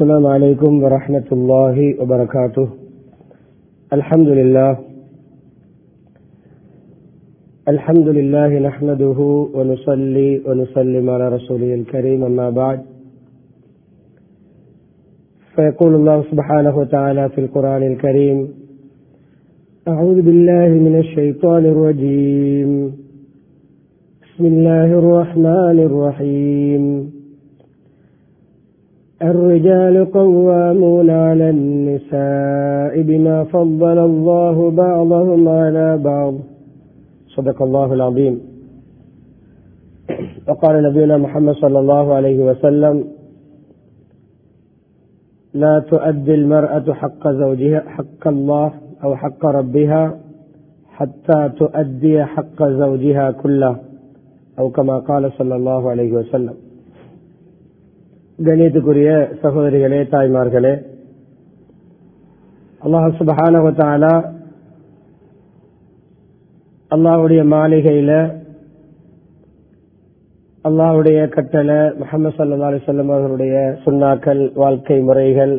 السلام عليكم ورحمة الله وبركاته الحمد لله الحمد لله نحمده ونصلي ونسلم على رسوله الكريم أما بعد فيقول الله سبحانه وتعالى في القرآن الكريم أعوذ بالله من الشيطان الرجيم بسم الله الرحمن الرحيم الرجال قوامون على النساء بما فضل الله بعضهم على بعض صدق الله العظيم وقال نبينا محمد صلى الله عليه وسلم لا تؤدي المرأة حق زوجها حق الله أو حق ربها حتى تؤدي حق زوجها كله أو كما قال صلى الله عليه وسلم கணியத்துக்குரிய சகோதரிகளே தாய்மார்களே அல்லாஹ் சுபஹானவத்தாலா அல்லாஹுடைய மாளிகையில அல்லாஹுடைய கட்டளை முகமது சல்லா அலிசல்லம் அவர்களுடைய சுண்ணாக்கள் வாழ்க்கை முறைகள்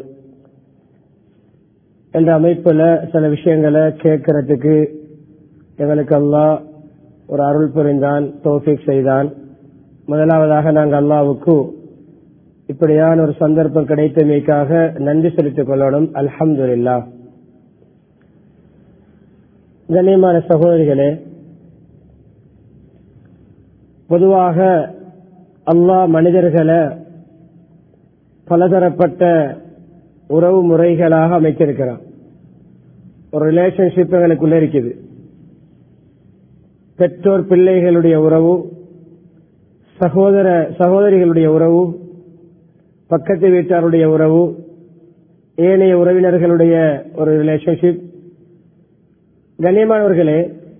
என்ற அமைப்புல சில விஷயங்களை கேட்கறதுக்கு எங்களுக்கு அல்லாஹ் ஒரு அருள் புரிந்தான் தோஃபிக் செய்தான் முதலாவதாக நாங்கள் அல்லாவுக்கு இப்படியான ஒரு சந்தர்ப்பம் கிடைத்தமைக்காக நன்றி செலுத்திக் கொள்ளணும் அல்ஹம்துல்லா கண்ணியமான சகோதரிகளே பொதுவாக அல்லாஹ் மனிதர்களை பலதரப்பட்ட உறவு முறைகளாக அமைச்சிருக்கிறான் ஒரு ரிலேஷன்ஷிப் எங்களுக்குள்ள இருக்குது பெற்றோர் பிள்ளைகளுடைய உறவு சகோதர சகோதரிகளுடைய உறவு பக்கத்து வீட்டாருடைய உறவு ஏனைய உறவினர்களுடைய ஒரு ரிலேஷன்ஷிப் கண்ணியமானவர்களே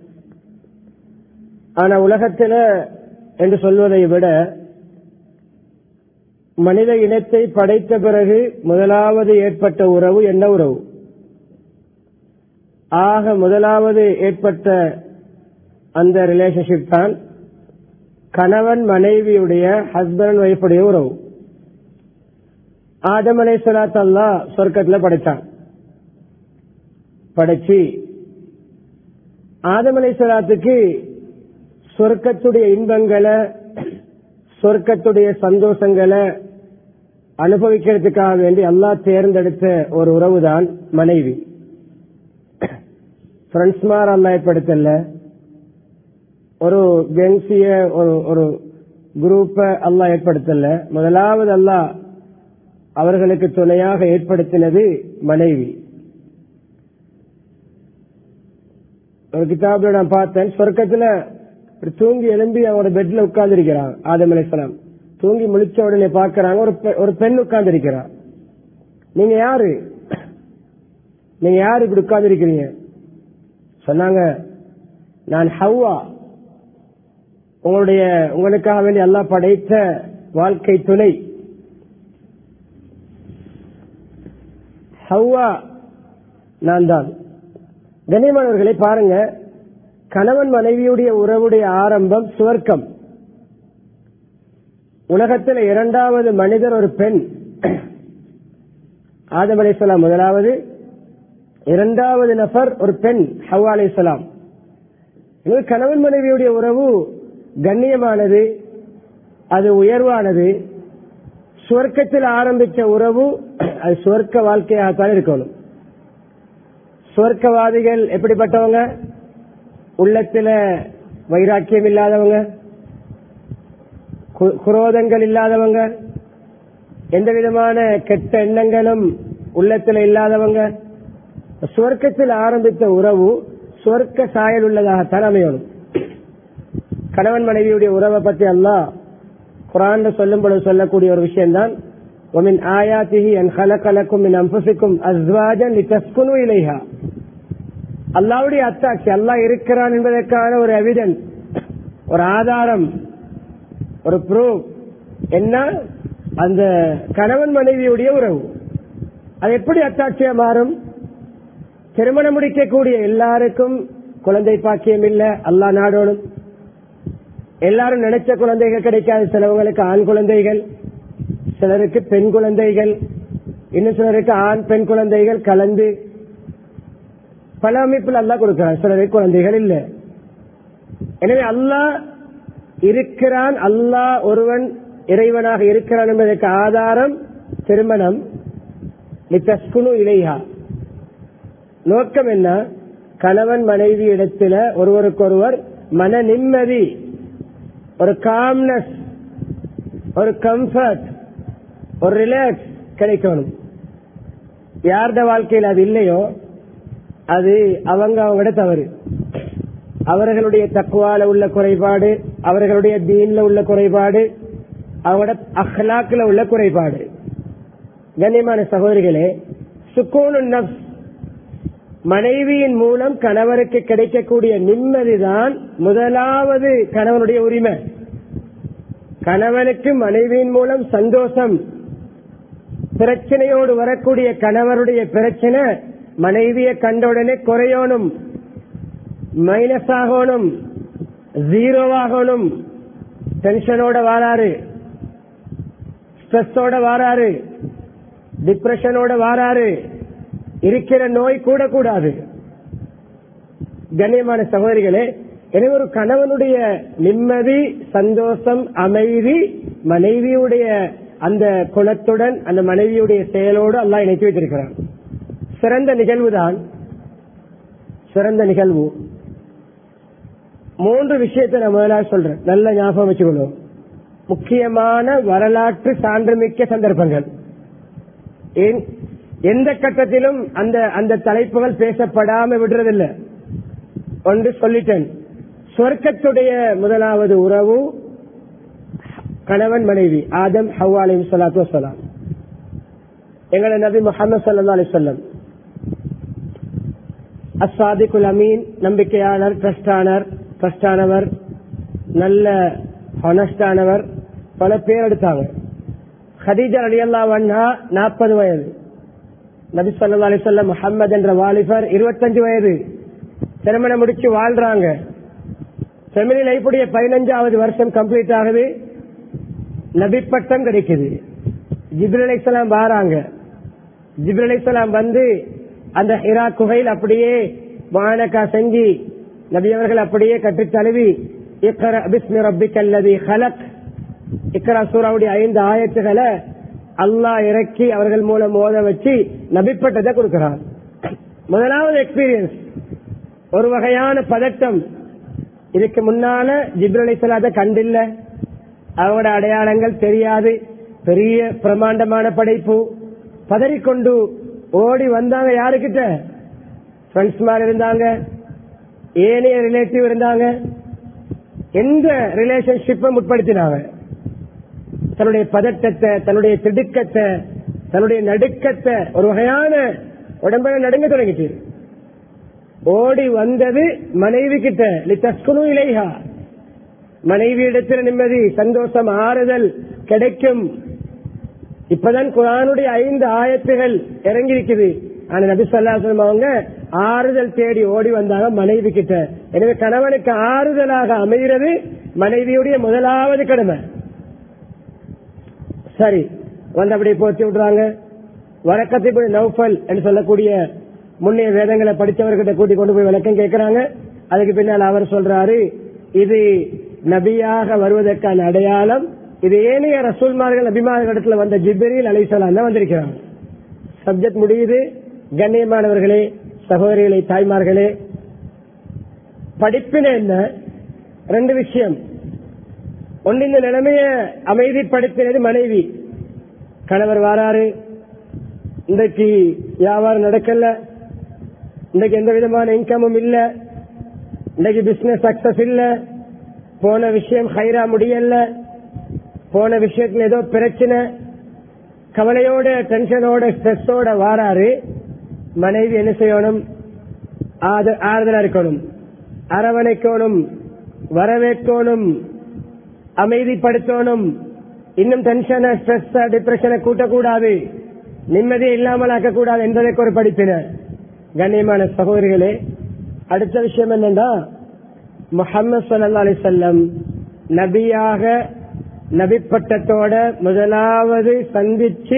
ஆனா உலகத்தில் என்று சொல்வதை விட மனித இனத்தை படைத்த பிறகு முதலாவது ஏற்பட்ட உறவு என்ன உறவு ஆக முதலாவது ஏற்பட்ட அந்த ரிலேஷன்ஷிப் தான் கணவன் மனைவியுடைய ஹஸ்பண்ட் ஒய்ஃபுடைய உறவு ஆதம் அலை சலாத் அல்லா சொர்க்கத்தில் படைச்சான் படைச்சு ஆதம் அலை சலாத்துக்கு சொர்க்கத்துடைய இன்பங்களை சொர்க்கத்துடைய சந்தோஷங்களை அனுபவிக்கிறதுக்காக வேண்டி அல்லா தேர்ந்தெடுத்த ஒரு உறவு தான் மனைவி ஃப்ரெண்ட்ஸ்மார் அல்லா ஏற்படுத்தல ஒரு கெங்சிய ஒரு ஒரு குரூப்ப அல்லா ஏற்படுத்தல முதலாவது அல்லா அவர்களுக்கு துணையாக ஏற்படுத்தினது மனைவி ஒரு கிதாபில் நான் பார்த்தேன் சொர்க்கத்துல தூங்கி எழும்பி அவங்களோட பெட்ல உட்கார்ந்து இருக்கிறான் ஆதம் அலிஸ்லாம் தூங்கி முழிச்ச உடனே பாக்குறாங்க ஒரு ஒரு பெண் உட்கார்ந்து இருக்கிறார் நீங்க யாரு நீங்க யாரு இப்படி உட்கார்ந்து இருக்கிறீங்க சொன்னாங்க நான் ஹவ்வா உங்களுடைய உங்களுக்காக வேண்டி எல்லாம் படைத்த வாழ்க்கை துணை ஹவ்வா நான் தான் கண்ணியமானவர்களை பாருங்க கணவன் மனைவியுடைய உறவுடைய ஆரம்பம் சுவர்க்கம் உலகத்தில் இரண்டாவது மனிதர் ஒரு பெண் ஆதம் அலிசலாம் முதலாவது இரண்டாவது நபர் ஒரு பெண் ஹவ்வா அலிசலாம் கணவன் மனைவியுடைய உறவு கண்ணியமானது அது உயர்வானது சுவர்க்கத்தில் ஆரம்பித்த உறவு அது சுவர்க்க வாழ்க்கையாகத்தான் இருக்கணும் சுவர்க்கவாதிகள் எப்படிப்பட்டவங்க உள்ளத்துல வைராக்கியம் இல்லாதவங்க குரோதங்கள் இல்லாதவங்க எந்த விதமான கெட்ட எண்ணங்களும் உள்ளத்துல இல்லாதவங்க சுவர்க்கத்தில் ஆரம்பித்த உறவு சுவர்க்க சாயல் உள்ளதாகத்தான் அமையணும் கணவன் மனைவியுடைய உறவை பத்தி அல்லா குரான் சொல்லும் பொழுது சொல்லக்கூடிய ஒரு விஷயம் தான் ومن آياته أن خلق لكم من أنفسكم أزواجا لتسكنوا إليها அல்லாவுடைய அத்தாட்சி அல்லாஹ் இருக்கிறான் என்பதற்கான ஒரு எவிடன்ஸ் ஒரு ஆதாரம் ஒரு ப்ரூவ் என்ன அந்த கணவன் மனைவியுடைய உறவு அது எப்படி அத்தாட்சியா மாறும் திருமணம் முடிக்கக்கூடிய எல்லாருக்கும் குழந்தை பாக்கியம் இல்ல அல்லா நாடோடும் எல்லாரும் நினைச்ச குழந்தைகள் கிடைக்காது சிலவங்களுக்கு ஆண் குழந்தைகள் சிலருக்கு பெண் குழந்தைகள் இன்னும் சிலருக்கு ஆண் பெண் குழந்தைகள் கலந்து பல அமைப்பில் அல்லாஹ் கொடுக்கிறான் சிலருக்கு குழந்தைகள் இல்லை எனவே அல்லாஹ் இருக்கிறான் அல்லாஹ் ஒருவன் இறைவனாக இருக்கிறான் என்பதற்கு ஆதாரம் திருமணம் நித்தஸ்குனு இலைஹா நோக்கம் என்ன கணவன் மனைவி இடத்துல ஒருவருக்கொருவர் மன நிம்மதி ஒரு காம்னஸ் ஒரு கம்ஃபர்ட் ஒரு ரிலாக்ஸ் கிடைக்கணும் யார்த வாழ்க்கையில் அது இல்லையோ அது அவங்க அவங்களோட தவறு அவர்களுடைய தக்குவால உள்ள குறைபாடு அவர்களுடைய தீன்ல உள்ள குறைபாடு அவங்களோட அஹ்லாக்கில் உள்ள குறைபாடு கண்ணியமான சகோதரிகளே சுக்கூனு நப்ஸ் மனைவியின் மூலம் கணவருக்கு கிடைக்கக்கூடிய நிம்மதிதான் முதலாவது கணவனுடைய உரிமை கணவனுக்கு மனைவியின் மூலம் சந்தோஷம் பிரச்சனையோடு வரக்கூடிய கணவருடைய பிரச்சனை மனைவியை கண்டவுடனே குறையணும் மைனஸ் ஆகணும் ஜீரோவாகணும் டென்ஷனோட வாராரு ஸ்ட்ரெஸ்ஸோட வாராரு டிப்ரெஷனோட வாராரு இருக்கிற நோய் கூட கூடாது கண்ணியமான சகோதரிகளே எனவே ஒரு கணவனுடைய நிம்மதி சந்தோஷம் அமைதி மனைவியுடைய அந்த குணத்துடன் அந்த மனைவியுடைய செயலோடு அல்லாஹ் இணைத்து வைத்திருக்கிறான் சிறந்த நிகழ்வுதான் சிறந்த நிகழ்வு மூன்று விஷயத்தை நான் முதலாக சொல்றேன் நல்ல ஞாபகம் வச்சுக்கணும் முக்கியமான வரலாற்று சான்றுமிக்க சந்தர்ப்பங்கள் ஏன் எந்த கட்டத்திலும் அந்த அந்த தலைப்புகள் பேசப்படாம விடுறதில்லை ஒன்று சொல்லிட்டேன் சொர்க்கத்துடைய முதலாவது உறவு கணவன் மனைவி ஆதம் ஹவ்வா அலி சலாத்து வசலாம் எங்களை நபி முகமது சல்லா அலி சொல்லம் அசாதிகுல் அமீன் நம்பிக்கையாளர் ட்ரஸ்டானர் ட்ரஸ்டானவர் நல்ல ஹானஸ்டானவர் பல பேர் எடுத்தாங்க ஹதீஜா அலி அல்லா வண்ணா நாற்பது வயது நபி சொல்லா அலிசல்லம் முகமது என்ற வாலிபர் இருபத்தஞ்சு வயது திருமணம் முடிச்சு வாழ்றாங்க ஃபெமிலி லைஃபுடைய பதினஞ்சாவது வருஷம் கம்ப்ளீட் ஆகுது நபி பட்டம் கிடைக்குது ஜிப்ரல் அலைசலாம் வாராங்க ஜிப்ரல் அலைசலாம் வந்து அந்த ஹிரா குகையில் அப்படியே மானக்கா செஞ்சு நபி அவர்கள் அப்படியே கட்டி தழுவி இக்கர பிஸ்மி ரப்பிக் அல்லது ஹலக் இக்கரா சூறாவுடைய ஐந்து ஆயத்துகளை அல்லாஹ் இறக்கி அவர்கள் மூலம் ஓத வச்சு நபிப்பட்டதை கொடுக்கிறார் முதலாவது எக்ஸ்பீரியன்ஸ் ஒரு வகையான பதட்டம் இதுக்கு முன்னால ஜிப்ரலை சொல்லாத கண்டில்ல அவங்களோட அடையாளங்கள் தெரியாது பெரிய பிரமாண்டமான படைப்பு பதறிக்கொண்டு ஓடி வந்தாங்க யாருக்கிட்ட ஃப்ரெண்ட்ஸ் மாதிரி இருந்தாங்க ஏனைய ரிலேட்டிவ் இருந்தாங்க எந்த ரிலேஷன்ஷிப்பை முற்படுத்தினாங்க தன்னுடைய பதட்டத்தை தன்னுடைய திடுக்கத்தை தன்னுடைய நடுக்கத்தை ஒரு வகையான உடம்புல நடுங்க தொடங்கிட்டு ஓடி வந்தது மனைவி கிட்ட லித்தஸ்குனு இலைஹா மனைவி இடத்துல நிம்மதி சந்தோஷம் ஆறுதல் கிடைக்கும் இப்பதான் குரானுடைய ஐந்து ஆயத்துகள் இறங்கி இருக்குது ஆனா நபி சொல்லாசலம் அவங்க ஆறுதல் தேடி ஓடி வந்தாங்க மனைவி கிட்ட எனவே கணவனுக்கு ஆறுதலாக அமைகிறது மனைவியுடைய முதலாவது கடமை சரி வந்து அப்படியே போச்சு விடுறாங்க வரக்கத்தை நௌஃபல் என்று சொல்லக்கூடிய முன்னைய வேதங்களை படித்தவர்கிட்ட கூட்டி கொண்டு போய் விளக்கம் கேட்கிறாங்க அதுக்கு பின்னால் அவர் சொல்றாரு இது நபியாக வருவதற்கான அடையாளம் இது ஏனைய ரசூல்மார்கள் நபிமார்களிடத்துல வந்த ஜிப்ரீல் அலைசலாம் தான் வந்திருக்கிறாங்க சப்ஜெக்ட் முடியுது கண்ணியமானவர்களே சகோதரிகளே தாய்மார்களே படிப்பின என்ன ரெண்டு விஷயம் ஒன்று இந்த நிலைமைய அமைதிப்படுத்தினது மனைவி கணவர் வாராரு இன்றைக்கு வியாபாரம் நடக்கல இன்றைக்கு எந்த விதமான இன்கமும் இல்ல இன்றைக்கு பிசினஸ் சக்சஸ் இல்ல போன விஷயம் ஹைரா முடியல போன விஷயத்துல ஏதோ பிரச்சனை கவலையோட டென்ஷனோட ஸ்ட்ரெஸ்ஸோட வாராரு மனைவி என்ன செய்யணும் ஆறுதலா இருக்கணும் அரவணைக்கணும் வரவேற்கணும் அமைதிப்படுத்தணும் இன்னும் டென்ஷனை ஸ்ட்ரெஸ் டிப்ரெஷனை கூட்டக்கூடாது நிம்மதியை இல்லாமல் ஆக்கக்கூடாது என்பதற்கு ஒரு படிப்பினர் கண்ணியமான சகோதரிகளே அடுத்த விஷயம் என்னன்னா முகமது சல்லா அலி செல்லம் நபியாக நபிப்பட்டத்தோட முதலாவது சந்திச்சு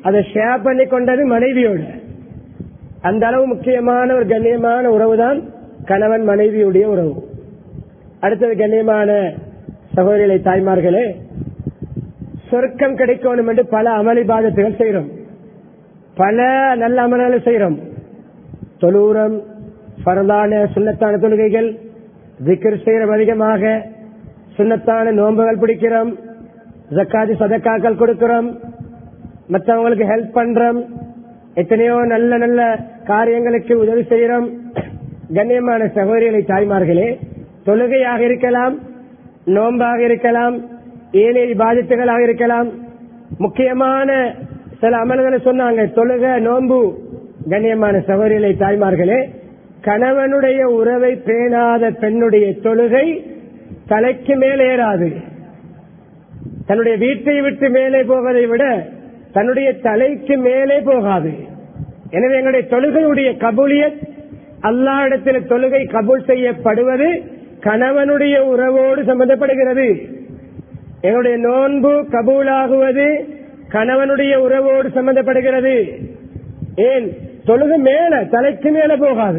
அதை ஷேர் பண்ணி கொண்டது மனைவியோட அந்த அளவு முக்கியமான ஒரு கண்ணியமான உறவு தான் கணவன் மனைவியுடைய உறவு அடுத்தது கண்ணியமான சகோதரிகளை தாய்மார்களே சொர்க்கம் கிடைக்கணும் என்று பல அமளி பாதத்துகள் செய்கிறோம் பல நல்ல அமல்களை செய்கிறோம் தொழுவுரம் பரந்தான சுண்ணத்தான தொழுகைகள் திக்கர் செய்கிறோம் அதிகமாக சுண்ணத்தான நோன்புகள் பிடிக்கிறோம் ஜக்காதி சதக்காக்கள் கொடுக்கிறோம் மற்றவங்களுக்கு ஹெல்ப் பண்றோம் எத்தனையோ நல்ல நல்ல காரியங்களுக்கு உதவி செய்யறோம் கண்ணியமான சகோதரிகளை தாய்மார்களே தொழுகையாக இருக்கலாம் நோன்பாக இருக்கலாம் ஏனைய பாதிப்புகளாக இருக்கலாம் முக்கியமான சில அமல்களை சொன்னாங்க தொழுக நோன்பு கண்ணியமான சகோதரிகளை தாய்மார்களே கணவனுடைய உறவை பேணாத பெண்ணுடைய தொழுகை தலைக்கு மேல் ஏறாது தன்னுடைய வீட்டை விட்டு மேலே போவதை விட தன்னுடைய தலைக்கு மேலே போகாது எனவே எங்களுடைய தொழுகையுடைய கபூலியத் அல்லா இடத்தில் தொழுகை கபூல் செய்யப்படுவது கணவனுடைய உறவோடு சம்பந்தப்படுகிறது எங்களுடைய நோன்பு கபூலாகுவது கணவனுடைய உறவோடு சம்பந்தப்படுகிறது ஏன் தொழுகை மேல தலைக்கு மேல போகாது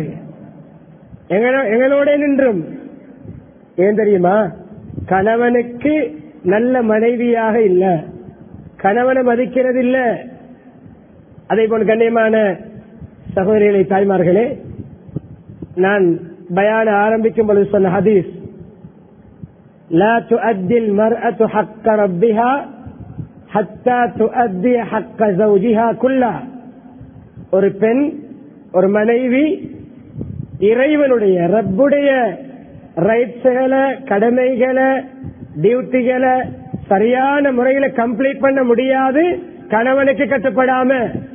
எங்களோட நின்றும் ஏன் தெரியுமா கணவனுக்கு நல்ல மனைவியாக இல்ல கணவனை மதிக்கிறது இல்ல அதே போல் கண்ணியமான சகோதரிகளை தாய்மார்களே நான் பயான ஆரம்பிக்கும் பொழுது சொன்ன ஹதீஸ் لا تؤدي المرأة حق ربها حتى تؤدي حق زوجها كله ஒரு பெண் ஒரு மனைவி இறைவனுடைய ரப்புடைய ரைட்ஸ்களை கடமைகளை டியூட்டிகளை சரியான முறையில கம்ப்ளீட் பண்ண முடியாது கணவனுக்கு கட்டுப்படாம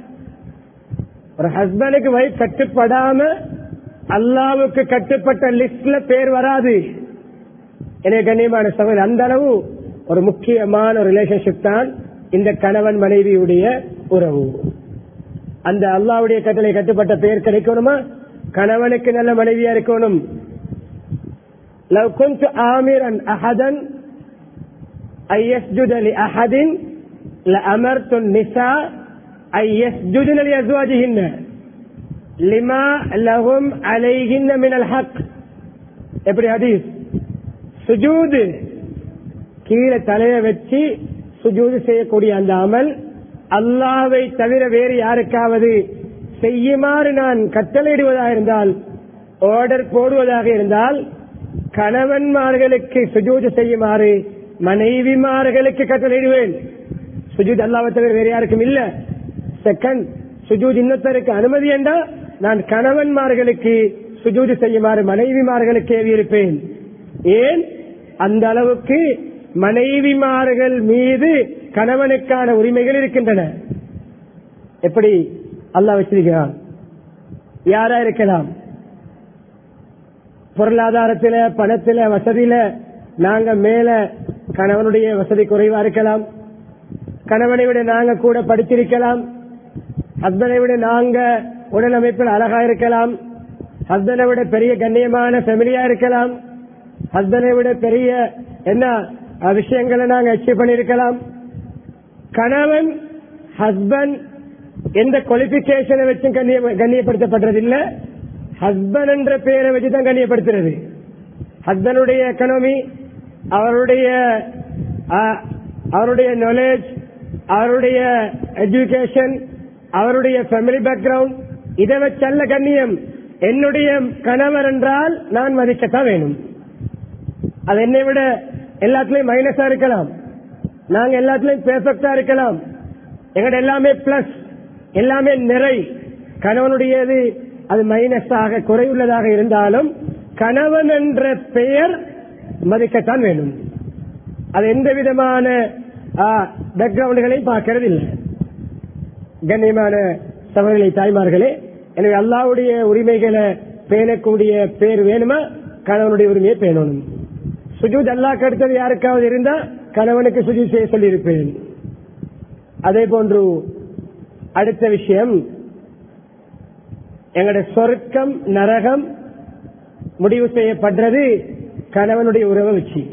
ஒரு ஹஸ்பண்டுக்கு வைஃப் கட்டுப்படாம அல்லாவுக்கு கட்டுப்பட்ட லிஸ்ட்ல பேர் வராது எனவே கண்ணியமான சகோதரி அந்த அளவு ஒரு முக்கியமான ஒரு ரிலேஷன்ஷிப் தான் இந்த கணவன் மனைவியுடைய உறவு அந்த அல்லாவுடைய கட்டளை கட்டுப்பட்ட பெயர் கிடைக்கணுமா கணவனுக்கு நல்ல மனைவியா இருக்கணும் لو كنت آمرا أحدا أن يسجد لأحد لأمرت النساء أن يسجدن لأزواجهن لما لهم عليهن من الحق எப்படி ஹதீஸ் சுஜூது கீழே தலைய வச்சு சுஜூது செய்யக்கூடிய அந்த அமல் அல்லாவை தவிர வேறு யாருக்காவது செய்யுமாறு நான் கட்டளையிடுவதாக இருந்தால் ஆர்டர் போடுவதாக இருந்தால் கணவன்மார்களுக்கு சுஜூது செய்யுமாறு மனைவிமார்களுக்கு கட்டளையிடுவேன் சுஜூத் அல்லாவை தவிர வேறு யாருக்கும் இல்ல செகண்ட் சுஜூத் இன்னொருத்தருக்கு அனுமதி என்றால் நான் கணவன்மார்களுக்கு சுஜூது செய்யுமாறு மனைவிமார்களுக்கு ஏவி இருப்பேன் ஏன் அந்த அளவுக்கு மனைவிமார்கள் மீது கணவனுக்கான உரிமைகள் இருக்கின்றன எப்படி அல்லாஹ் வச்சிருக்கிறான் யாரா இருக்கலாம் பொருளாதாரத்தில பணத்தில வசதியில நாங்க மேல கணவனுடைய வசதி குறைவா இருக்கலாம் கணவனை விட நாங்க கூட படிச்சிருக்கலாம் ஹஸ்பண்டை விட நாங்க உடல் அமைப்பில் அழகா இருக்கலாம் ஹஸ்பண்டை விட பெரிய கண்ணியமான ஃபெமிலியா இருக்கலாம் ஹஸ்பண்டை விட பெரிய என்ன விஷயங்களை நாங்க அச்சீவ் பண்ணிருக்கலாம் கணவன் ஹஸ்பண்ட் எந்த குவாலிபிகேஷனை வச்சும் கண்ணியப்படுத்தப்படுறதில்ல ஹஸ்பண்ட் என்ற பெயரை வச்சுதான் கண்ணியப்படுத்துறது ஹஸ்பண்டுடைய எக்கனாமி அவருடைய அவருடைய நாலேஜ் அவருடைய எஜுகேஷன் அவருடைய ஃபேமிலி பேக்ரவுண்ட் இதை வச்சல்ல கண்ணியம் என்னுடைய கணவர் என்றால் நான் மதிக்கத்தான் வேணும் அது என்னை விட எல்லாத்துலயும் மைனஸா இருக்கலாம் நாங்க எல்லாத்துலயும் பெர்ஃபெக்டா இருக்கலாம் எங்கட எல்லாமே பிளஸ் எல்லாமே நிறை கணவனுடையது அது மைனஸாக குறைவுள்ளதாக இருந்தாலும் கணவன் என்ற பெயர் மதிக்கத்தான் வேணும் அது எந்த விதமான பேக்ரவுண்டுகளையும் பார்க்கறது இல்லை கண்ணியமான சகோதரி தாய்மார்களே எனவே அல்லாவுடைய உரிமைகளை பேணக்கூடிய பேர் வேணுமா கணவனுடைய உரிமையை பேணணும் சுஜூத் அல்லாக்கு அடுத்தது யாருக்காவது இருந்தா கணவனுக்கு சுஜூத் செய்ய சொல்லியிருப்பேன் அதே போன்று அடுத்த விஷயம் எங்களுடைய சொர்க்கம் நரகம் முடிவு செய்யப்படுறது கணவனுடைய உறவை வச்சு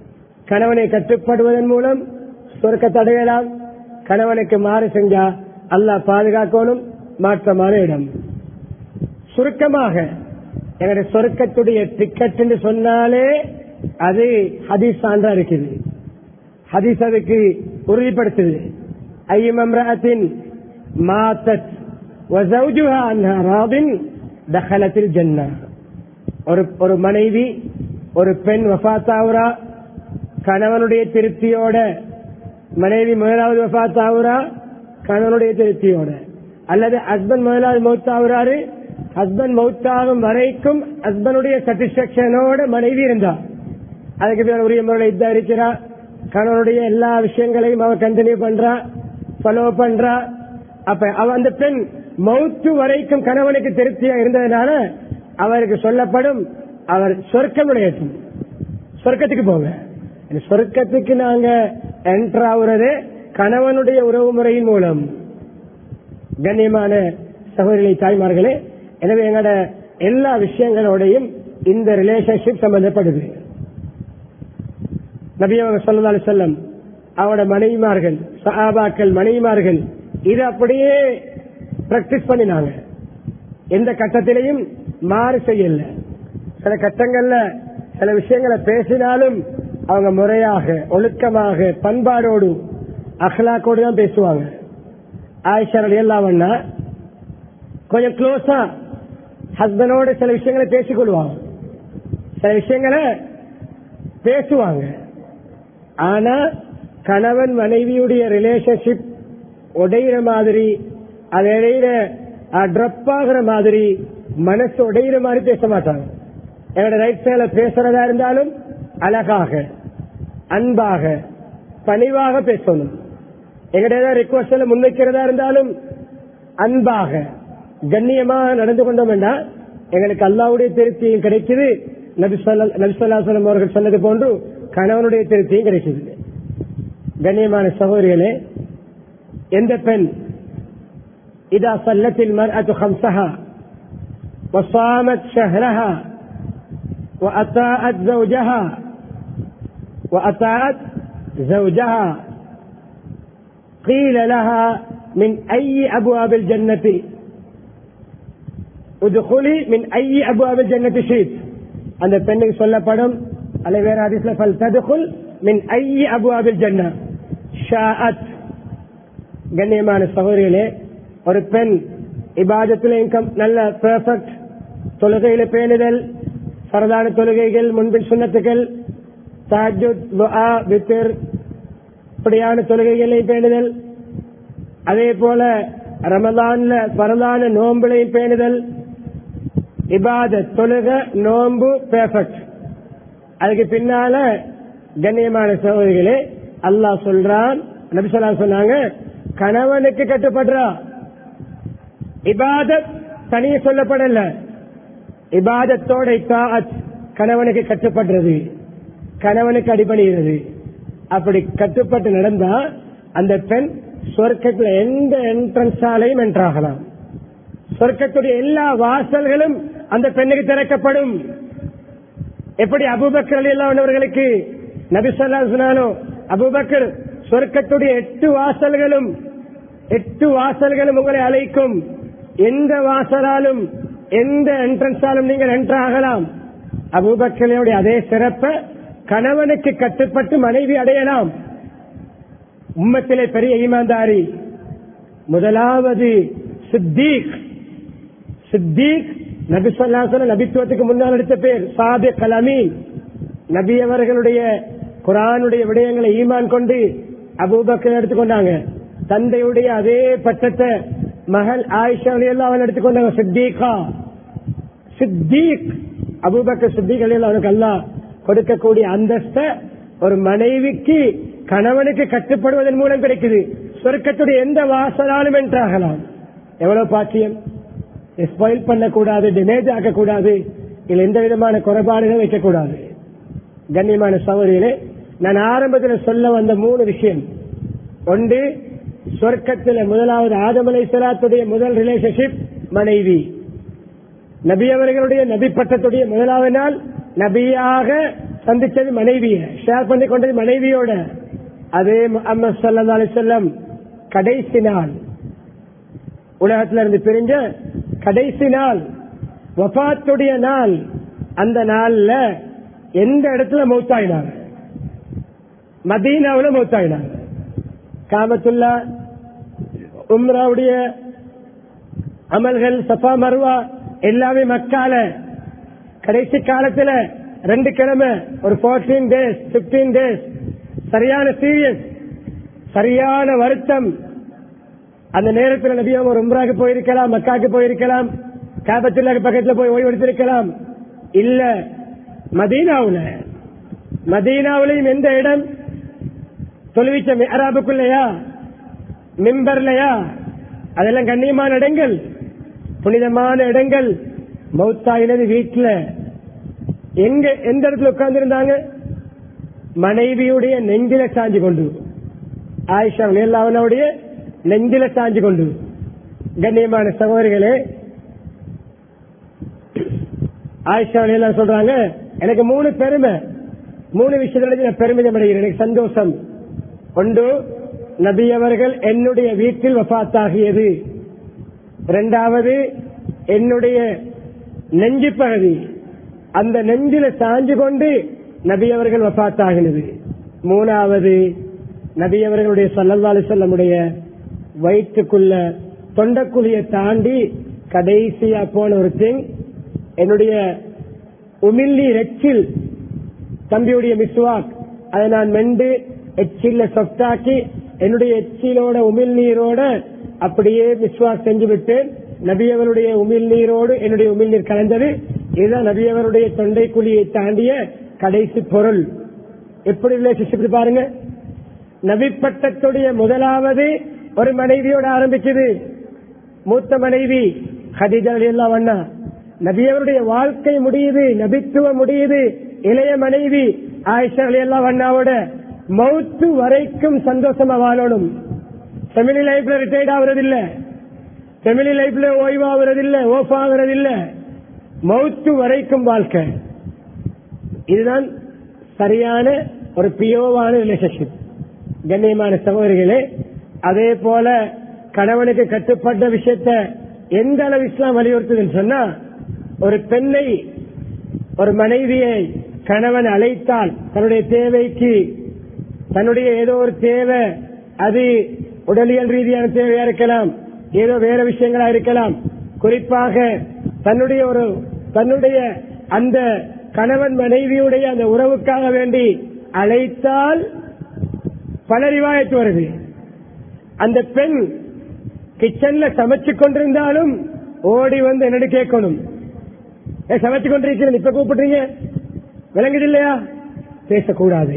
கணவனை கட்டுப்படுவதன் மூலம் சொர்க்கத்தை அடையலாம் கணவனுக்கு மாறு செஞ்சா அல்லாஹ் பாதுகாக்கணும் மாற்றமான இடம் சுருக்கமாக எங்களுடைய சொர்க்கத்துடைய டிக்கெட் என்று சொன்னாலே அது ஹதீஸ் சான்றா இருக்குது ஹதீஸ் அதுக்கு உறுதிப்படுத்துது ஐயம் அம்ரஅத்தின் மாத்தத் வஸௌஜுஹா அன்ஹா ராபின் தஹலத்தில் ஜன்னா ஒரு ஒரு மனைவி ஒரு பெண் வஃபாத்தாவுரா கணவனுடைய திருப்தியோட மனைவி முதலாவது வஃபாத்தாவுரா கணவனுடைய திருப்தியோட அல்லது ஹஸ்பண்ட் முதலாவது மௌத்தாவுறாரு ஹஸ்பண்ட் மௌத்தாகும் வரைக்கும் ஹஸ்பண்டுடைய சாட்டிஸ்பாக்சனோட மனைவி இருந்தா அதுக்கு பேர் உரிய முறையில் இதா இருக்கிறா கணவனுடைய எல்லா விஷயங்களையும் அவ கண்டினியூ பண்றா ஃபாலோ பண்றா அப்ப அவ அந்த பெண் மௌத்து வரைக்கும் கணவனுக்கு திருப்தியா இருந்ததுனால அவருக்கு சொல்லப்படும் அவர் சொர்க்கமுடையட்டும் சொர்க்கத்துக்கு போங்க இந்த சொர்க்கத்துக்கு நாங்க என்டர் ஆகுறது கணவனுடைய உறவு முறையின் மூலம் கண்ணியமான சகோதரி தாய்மார்களே எனவே எங்களோட எல்லா விஷயங்களோடையும் இந்த ரிலேஷன்ஷிப் சம்பந்தப்படுது நபியவங்க சொல்லதாலு செல்லம் அவரோட மனைவிமார்கள் சஹாபாக்கள் மனைவிமார்கள் இது அப்படியே பிராக்டிஸ் பண்ணினாங்க எந்த கட்டத்திலையும் மாறு செய்யல சில கட்டங்கள்ல சில விஷயங்களை பேசினாலும் அவங்க முறையாக ஒழுக்கமாக பண்பாடோடு அஹ்லாக்கோடு தான் பேசுவாங்க ஆயிஷா எல்லாம் கொஞ்சம் க்ளோஸா ஹஸ்பண்டோட சில விஷயங்களை பேசிக்கொள்வாங்க சில விஷயங்களை பேசுவாங்க ஆனா கணவன் மனைவியுடைய ரிலேஷன்ஷிப் உடையிற மாதிரி அது இடையிற ட்ரப் ஆகுற மாதிரி மனசு உடையிற மாதிரி பேச மாட்டாங்க என்னோட ரைட் சைட்ல பேசுறதா இருந்தாலும் அழகாக அன்பாக பணிவாக பேசணும் எங்களுடைய ரிக்வஸ்ட் முன்வைக்கிறதா இருந்தாலும் அன்பாக கண்ணியமாக நடந்து கொண்டோம் என்றால் எங்களுக்கு அல்லாவுடைய திருப்தியும் கிடைக்குது நபிசல்லாசலம் அவர்கள் சொன்னது போன்று கணவனுடைய திருப்தியும் கிடைக்குது கண்ணியமான சகோதரிகளே எந்த பெண் இதா சல்லத்தில் மர்அத்து خمسها وصامت شهرها وأطاعت زوجها وأطاعت زوجها قيل لها من أي أبواب الجنة ادخلي من أي أبواب الجنة شئت அந்த பெண்ணுக்கு சொல்லப்படும் அல்ல வேற ஹதீஸ்ல ஃபல் ததுகுல் மின் ஐ அபுவாபில் ஜன்னா ஷாஅத் கண்ணியமான சகோதரிகளே ஒரு பெண் இபாதத்தில் இன்கம் நல்ல பெர்ஃபெக்ட் தொழுகையில பேணுதல் சரதான தொழுகைகள் முன்பின் சுண்ணத்துகள் தாஜுத் துஆ வித்திர் இப்படியான தொழுகைகளை பேணுதல் அதே போல ரமதான்ல பரதான நோம்புலையும் பேணுதல் இபாத தொழுக நோம்பு பெர்ஃபெக்ட் அதுக்கு பின்னால கண்ணியமான சகோதரிகளே அல்லாஹ் சொல்றான் நபிசல்லா சொன்னாங்க கணவனுக்கு கட்டுப்படுறா இபாதத் தனியே சொல்லப்படல இபாதத்தோட இத்தாத் கணவனுக்கு கட்டுப்படுறது கணவனுக்கு அடிபணிகிறது அப்படி கட்டுப்பட்டு நடந்தா அந்த பெண் சொர்க்கத்தில் எந்த என்ட்ரன்ஸாலையும் என்றாகலாம் சொர்க்கத்துடைய எல்லா வாசல்களும் அந்த பெண்ணுக்கு திறக்கப்படும் எப்படி அபுபக்கர் அலி அல்லாவர்களுக்கு நபிசல்லா சொன்னாலும் அபுபக்கர் சொர்க்கத்துடைய எட்டு வாசல்களும் எட்டு வாசல்களும் உங்களை அழைக்கும் எந்த வாசலாலும் எந்த என்ட்ரன்ஸாலும் நீங்கள் என்றாகலாம் அபுபக்கரையுடைய அதே சிறப்ப கணவனுக்கு கட்டுப்பட்டு மனைவி அடையலாம் உம்மத்திலே பெரிய ஈமாந்தாரி முதலாவது சித்தீக் சித்தீக் நபி சொல்லாசன நபித்துவத்துக்கு முன்னால் எடுத்த பேர் சாதி கலமீன் நபி அவர்களுடைய குரானுடைய விடயங்களை ஈமான் கொண்டு அபூபக்கர் எடுத்துக்கொண்டாங்க தந்தையுடைய அதே பட்டத்தை மகள் ஆயிஷா எல்லாம் அவன் எடுத்துக்கொண்டாங்க சித்தீகா சித்தீக் அபூபக்கர் சித்திக் அலி அவனுக்கு அல்லா கொடுக்கக்கூடிய அந்தஸ்த ஒரு மனைவிக்கு கணவனுக்கு கட்டுப்படுவதன் மூலம் கிடைக்குது சொர்க்கத்துடைய எந்த வாசலாலும் என்றாகலாம் எவ்வளவு பாக்கியம் ஸ்பாயில் பண்ணக்கூடாது டேமேஜ் ஆக்கக்கூடாது இல்ல எந்த விதமான குறைபாடுகளும் வைக்கக்கூடாது கண்ணியமான சகோதரிகளே நான் ஆரம்பத்தில் சொல்ல வந்த மூணு விஷயம் ஒன்று சொர்க்கத்தில் முதலாவது ஆதமலை சலாத்துடைய முதல் ரிலேஷன்ஷிப் மனைவி நபி அவர்களுடைய நபி பட்டத்துடைய முதலாவது நாள் நபியாக சந்திச்சது மனைவிய ஷேர் பண்ணி கொண்டது மனைவியோட அதே முகமது சல்லா அலி செல்லம் கடைசி நாள் உலகத்துல இருந்து பிரிஞ்ச கடைசி நாள் வபாத்துடைய நாள் அந்த நாள்ல எந்த இடத்துல மௌத்தாயினாங்க மதீனாவுல மௌத்தாயினாங்க காமத்துல்லா உம்ராவுடைய அமல்கள் சஃபா மருவா எல்லாமே மக்கால கடைசி காலத்துல ரெண்டு கிழமை ஒரு 14 டேஸ் 15 டேஸ் சரியான சீரியஸ் சரியான வருத்தம் அந்த நேரத்தில் நபியம் ஒரு உம்ராக்கு போயிருக்கலாம் மக்காக்கு போயிருக்கலாம் காபத்துல்லாக்கு பக்கத்துல போய் ஓய்வெடுத்திருக்கலாம் இல்ல மதீனாவுல மதீனாவுலையும் எந்த இடம் தொழுவிச்ச மிஹராபுக்குள்ளையா மிம்பர்லையா அதெல்லாம் கண்ணியமான இடங்கள் புனிதமான இடங்கள் மௌத்தாயினது வீட்டுல எங்க எந்த இடத்துல உட்கார்ந்து இருந்தாங்க மனைவியுடைய நெஞ்சில சாஞ்சு கொண்டு ஆயிஷா அவனுடைய நெஞ்சில சாஞ்சு கொண்டு கண்ணியமான சகோதரிகளே ஆயிஷா எல்லாம் சொல்றாங்க எனக்கு மூணு பெருமை மூணு விஷயத்துல நான் பெருமிதம் அடைகிறேன் எனக்கு சந்தோஷம் ஒன்று நபி அவர்கள் என்னுடைய வீட்டில் வபாத்தாகியது இரண்டாவது என்னுடைய நெஞ்சு பகுதி அந்த நெஞ்சில சாஞ்சு கொண்டு நபி அவர்கள் வபாத்தாகினது மூணாவது நபி அவர்களுடைய சல்லல்லாலு செல்லமுடைய வயிற்றுக்குள்ள தொண்டக்குழியை தாண்டி கடைசியா போன ஒரு திங் என்னுடைய உமில்லி ரெச்சில் தம்பியுடைய மிஸ்வாக் அதை நான் மெண்டு எச்சில்ல சொப்டாக்கி என்னுடைய எச்சிலோட உமிழ் நீரோட அப்படியே மிஸ்வாக் செஞ்சு விட்டு நபியவருடைய உமிழ் நீரோடு என்னுடைய உமிழ் நீர் கலந்தது இதுதான் நபியவருடைய தொண்டை குழியை தாண்டிய கடைசி பொருள் எப்படி ரிலேஷன்ஷிப் பாருங்க நபிப்பட்டத்துடைய முதலாவது ஒரு மனைவியோட ஆரம்பிச்சது மூத்த மனைவி ஹதீஜா எல்லாம் வண்ணா நபியவருடைய வாழ்க்கை முடியுது நபித்துவம் முடியுது இளைய மனைவி ஆயிஷா எல்லாம் வண்ணாவோட மௌத்து வரைக்கும் சந்தோஷமா வாழணும் ஃபெமிலி லைஃப்ல ரிட்டையர்ட் ஆகுறதில்ல ஃபெமிலி லைஃப்ல ஓய்வாகிறதில்ல ஓஃப் ஆகுறதில்ல மௌத்து வரைக்கும் வாழ்க்கை இதுதான் சரியான ஒரு பியோவான ரிலேஷன்ஷிப் கண்ணியமான சகோதரிகளே அதே போல கணவனுக்கு கட்டுப்பட்ட விஷயத்த எந்த அளவு இஸ்லாம் வலியுறுத்துதுன்னு சொன்னா ஒரு பெண்ணை ஒரு மனைவியை கணவன் அழைத்தால் தன்னுடைய தேவைக்கு தன்னுடைய ஏதோ ஒரு தேவை அது உடலியல் ரீதியான தேவையா இருக்கலாம் ஏதோ வேற விஷயங்களா இருக்கலாம் குறிப்பாக தன்னுடைய ஒரு தன்னுடைய அந்த கணவன் மனைவியுடைய அந்த உறவுக்காக வேண்டி அழைத்தால் பல ரிவாயத்து வருது அந்த பெண் கிச்சன்ல சமைச்சு கொண்டிருந்தாலும் ஓடி வந்து என்னடு கேட்கணும் ஏ சமைச்சு கொண்டிருக்கிறேன் இப்ப கூப்பிடுறீங்க விளங்குது இல்லையா பேசக்கூடாது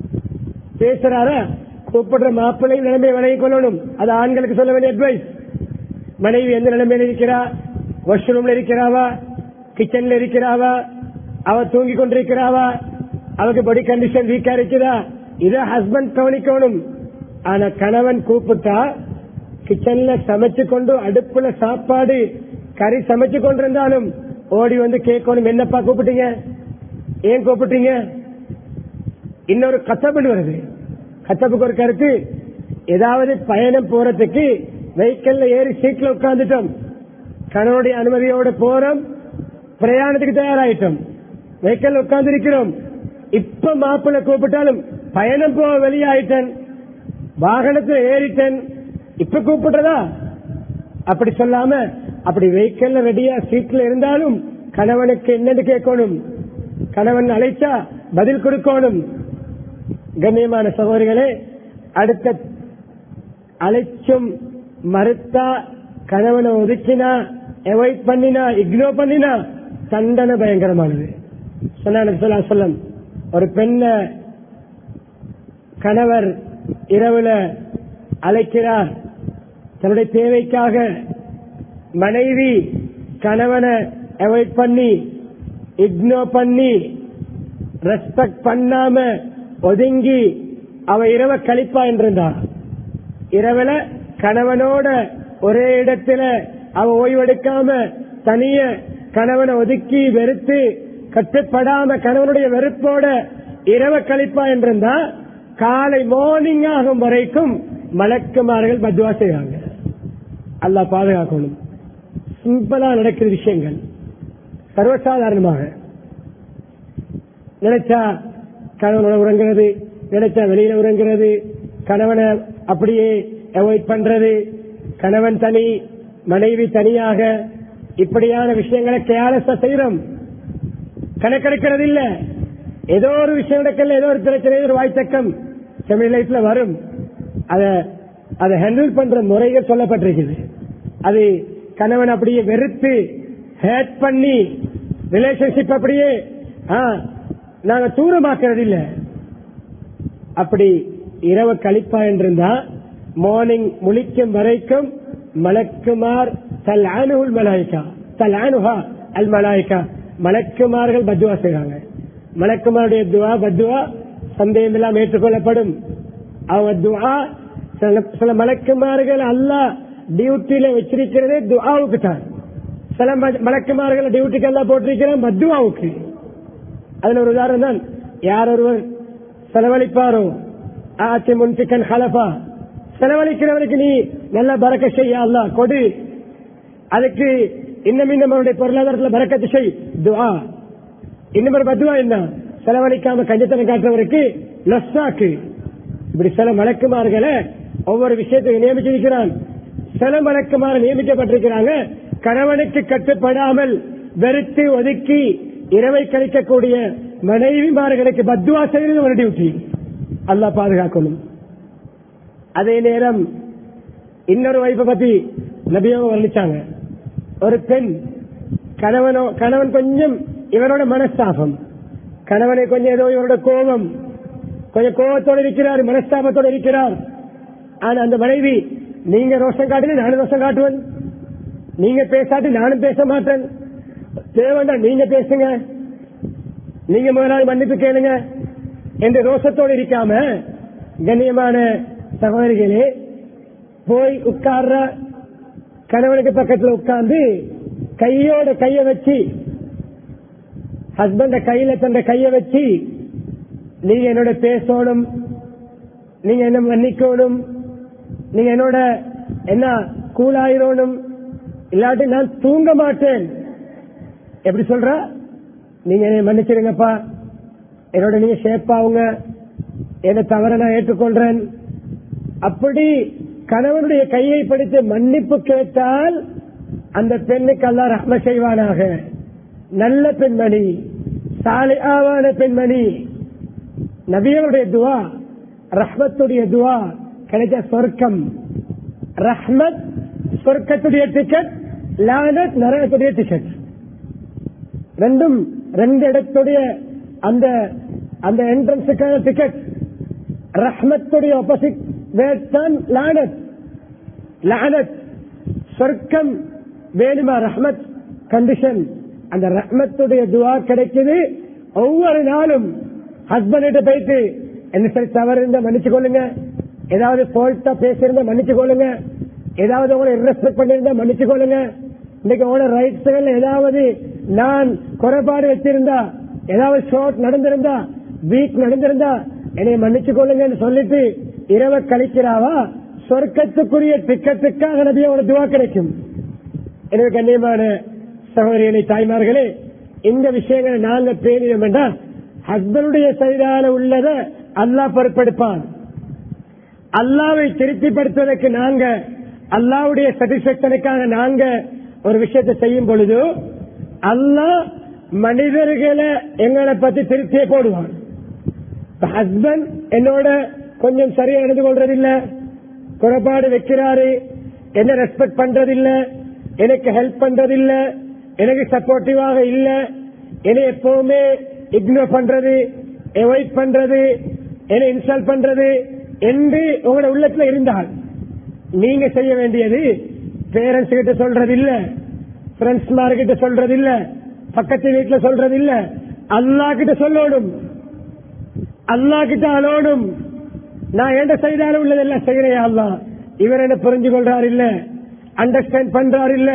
பேசுறாரா கூப்பிடுற மாப்பிள்ளை நிலைமை விலகிக் கொள்ளணும் அது ஆண்களுக்கு சொல்ல வேண்டிய அட்வைஸ் மனைவி எந்த நிலைமையில இருக்கிறா வாஷ்ரூம்ல இருக்கிறாவா கிச்சன்ல இருக்கிறாவா அவ தூங்கி கொண்டிருக்கிறாவா அவருக்கு பாடி கண்டிஷன் வீக்கா இருக்குதா இத ஹஸ்பண்ட் கவனிக்கணும் ஆனா கணவன் கூப்பிட்டா கிச்சன்ல சமைச்சு கொண்டு அடுப்புல சாப்பாடு கறி சமைச்சு கொண்டிருந்தாலும் ஓடி வந்து கேட்கணும் என்னப்பா கூப்பிட்டீங்க ஏன் கூப்பிட்டீங்க இன்னொரு கத்தப்பட்டு வருது கத்தப்புக்கு ஒரு கருத்து ஏதாவது பயணம் போறதுக்கு வெஹிக்கல்ல ஏறி சீட்ல உட்கார்ந்துட்டோம் கணவனுடைய அனுமதியோட போறோம் பிரயாணத்துக்கு தயாராயிட்டோம் வெஹிக்கல் உட்கார்ந்து இருக்கிறோம் இப்ப மாப்பிள்ள கூப்பிட்டாலும் பயணம் போக வெளியாயிட்டேன் வாகனத்துல ஏறிட்டேன் இப்ப கூப்பிடுறதா அப்படி சொல்லாம அப்படி வெஹிக்கல்ல ரெடியா சீட்ல இருந்தாலும் கணவனுக்கு என்னன்னு கேட்கணும் கணவன் அழைச்சா பதில் கொடுக்கணும் கண்ணியமான சகோதரிகளே அடுத்த அழைச்சும் மறுத்தா கணவனை ஒதுக்கினா அவாய்ட் பண்ணினா இக்னோர் பண்ணினா தண்டனை பயங்கரமானது சொன்ன சொல்லம் ஒரு பெண்ண கணவர் இரவுல அழைக்கிறார் தன்னுடைய தேவைக்காக மனைவி கணவனை அவாய்ட் பண்ணி இக்னோர் பண்ணி ரெஸ்பெக்ட் பண்ணாம ஒதுங்கி அவ இரவ கழிப்பா என்றிருந்தார் இரவுல கணவனோட ஒரே இடத்துல அவ ஓய்வெடுக்காம தனிய கணவனை ஒதுக்கி வெறுத்து கட்டுப்படாம கணவனுடைய வெறுப்போட இரவ கழிப்பா என்றிருந்தா காலை மார்னிங் ஆகும் வரைக்கும் மலக்குமார்கள் பத்வா செய்வாங்க அல்லாஹ் பாதுகாக்கணும் சிம்பிளா நடக்கிற விஷயங்கள் சர்வசாதாரணமாக நினைச்சா கணவனோட உறங்குறது நினைச்சா வெளியில உறங்குறது கணவனை அப்படியே அவாய்ட் பண்றது கணவன் தனி மனைவி தனியாக இப்படியான விஷயங்களை கேலஸா செய்யறோம் கணக்கெடுக்கிறது இல்ல ஏதோ ஒரு விஷயம் நடக்கல ஏதோ ஒரு பிரச்சனை ஒரு வாய்த்தக்கம் ஃபேமிலி லைஃப்ல வரும் அத அதை ஹேண்டில் பண்ற முறைகள் சொல்லப்பட்டிருக்குது அது கணவன் அப்படியே வெறுத்து ஹேட் பண்ணி ரிலேஷன்ஷிப் அப்படியே ஆ, நாங்க தூரமாக்குறது இல்ல அப்படி இரவு கழிப்பா என்றிருந்தா மார்னிங் முழிக்கும் வரைக்கும் மலக்குமார் தல் ஆனுல் மலாய்க்கா தல் ஆனுஹா அல் மலாய்க்கா மலக்குமார்கள் பத்துவா செய்றாங்க மலக்குமாருடைய துவா பத்துவா சந்தேகம் எல்லாம் ஏற்றுக்கொள்ளப்படும் அவங்க துவா சில சில மலக்குமார்கள் அல்லாஹ் டியூட்டியில வச்சிருக்கிறதே துவாவுக்கு தான் சில ம- மலக்குமார்கள் டியூட்டிக்கு எல்லாம் போட்டிருக்கிற மத்துவாவுக்கு அதுல ஒரு உதாரணம் தான் யார் ஒருவர் செலவழிப்பாரோ ஆச்சி முன்பிக்கன் ஹலபா செலவழிக்கிறவனுக்கு நீ நல்ல பறக்க செய்ய அல்லாஹ் கொடு அதுக்கு இன்னும் இன்னும் அவருடைய பொருளாதாரத்தில் பறக்கத்து செய் துவா இன்னும் ஒரு பத்துவா என்ன செலவழிக்காம கஞ்சத்தனம் காட்டுறவருக்கு லொஸ்ஸாக்கு இப்படி சில மலக்குமார்களை ஒவ்வொரு விஷயத்துக்கு நியமிச்சிருக்கிறான் சில மலக்குமார் நியமிக்கப்பட்டிருக்கிறாங்க கணவனுக்கு கட்டுப்படாமல் வெறுத்து ஒதுக்கி இரவை கழிக்கக்கூடிய மனைவிமார்களுக்கு பத்துவா செய்வது ஒரு டியூட்டி அல்லாஹ் பாதுகாக்கணும் அதே நேரம் இன்னொரு வைப்பை பத்தி நபியாக வர்ணிச்சாங்க ஒரு பெண் கணவனோ கணவன் கொஞ்சம் இவரோட மனஸ்தாபம் கணவனை கொஞ்சம் ஏதோ இவரோட கோபம் கொஞ்சம் கோபத்தோடு இருக்கிறார் மனஸ்தாபத்தோடு இருக்கிறார் ஆனா அந்த மனைவி நீங்க ரோஷம் காட்டுங்க நானும் ரோஷம் காட்டுவேன் நீங்க பேசாட்டி நானும் பேச மாட்டேன் தேவைண்டா நீங்க பேசுங்க நீங்க முதலாளி மன்னிப்பு கேளுங்க என்று ரோஷத்தோடு இருக்காம கண்ணியமான சகோதரிகளே போய் உட்கார்ற கணவனுக்கு பக்கத்துல உட்கார்ந்து கையோட கைய வச்சு ஹஸ்பண்ட கையில தந்த கைய வச்சு நீங்க என்னோட பேசணும் நீங்க என்ன மன்னிக்கணும் நீங்க என்னோட என்ன கூலாயிரணும் இல்லாட்டி நான் தூங்க மாட்டேன் எப்படி சொல்ற நீங்க என்னை மன்னிச்சிருங்கப்பா என்னோட நீங்க ஷேப்பாவுங்க என்ன தவற நான் ஏற்றுக்கொள்றேன் அப்படி கணவனுடைய கையை பிடித்து மன்னிப்பு கேட்டால் அந்த பெண்ணுக்கு அல்லாஹ் ரஹ்ம செய்வானாக நல்ல பெண்மணி சாலியாவான பெண்மணி நபியனுடைய துவா ரஹ்மத்துடைய துவா கிடைச்ச சொர்க்கம் ரஹ்மத் சொர்க்கத்துடைய டிக்கெட் லானத் நரகத்துடைய டிக்கெட் ரெண்டும் ரெண்டு இடத்துடைய அந்த அந்த என்ட்ரன்ஸுக்கான டிக்கெட் ரஹ்மத்துடைய ஆப்போசிட் வேர்ட் தான் லானத் லானத் சொர்க்கம் வேணுமா ரஹ்மத் கண்டிஷன் அந்த ரஹ்மத்துடைய துவா கிடைக்குது ஒவ்வொரு நாளும் ஹஸ்பண்ட் போயிட்டு என்ன சரி தவறு இருந்தா மன்னிச்சு கொள்ளுங்க ஏதாவது போல்ட்டா பேசியிருந்தா மன்னிச்சு கொள்ளுங்க ஏதாவது உங்களை ரெஸ்பெக்ட் பண்ணிருந்தா மன்னிச்சு கொள்ளுங்க இன்னைக்கு உங்களோட ரைட்ஸ்கள் ஏதாவது நான் குறைபாடு வச்சிருந்தா ஏதாவது ஷார்ட் நடந்திருந்தா வீக் நடந்திருந்தா என்னை மன்னிச்சு கொள்ளுங்கன்னு சொல்லிட்டு இரவு கழிக்கிறாவா சொர்க்கத்துக்குரிய டிக்கெட்டுக்காக நபியோட துவா கிடைக்கும் எனவே கண்ணியமான சகோதரிகளை தாய்மார்களே இந்த விஷயங்களை நாங்க பேணினோம் என்றால் ஹஸ்பண்டுடைய சைடால உள்ளத அல்லாஹ் பொறுப்பெடுப்பான் அல்லாவை திருப்திப்படுத்துவதற்கு நாங்க அல்லாவுடைய சாட்டிஸ்பேக்ஷனுக்காக நாங்க ஒரு விஷயத்தை செய்யும் பொழுது அல்லாஹ் மனிதர்களை எங்களை பத்தி திருப்தியை போடுவான் ஹஸ்பண்ட் என்னோட கொஞ்சம் சரியா நடந்து கொள்றதில்ல குறைபாடு வைக்கிறாரு என்ன ரெஸ்பெக்ட் பண்றதில்ல எனக்கு ஹெல்ப் பண்றதில்ல எனக்கு சப்போர்ட்டிவாக இல்ல என்னை எப்பவுமே இக்னோர் பண்றது அவாய்ட் பண்றது என்னை இன்ஸ்டால் பண்றது என்று உங்களோட உள்ளத்துல இருந்தால் நீங்க செய்ய வேண்டியது பேரண்ட்ஸ் கிட்ட சொல்றது இல்ல ஃப்ரெண்ட்ஸ் கிட்ட சொல்றது இல்ல பக்கத்து வீட்டுல சொல்றது இல்ல அல்லா கிட்ட சொல்லணும் அல்லா கிட்ட அலோடும் நான் என்ன செய்தாலும் உள்ளதெல்லாம் செய்கிறேன் அல்லா இவர் என்ன புரிஞ்சு கொள்றார் இல்ல அண்டர்ஸ்டாண்ட் பண்றார் இல்ல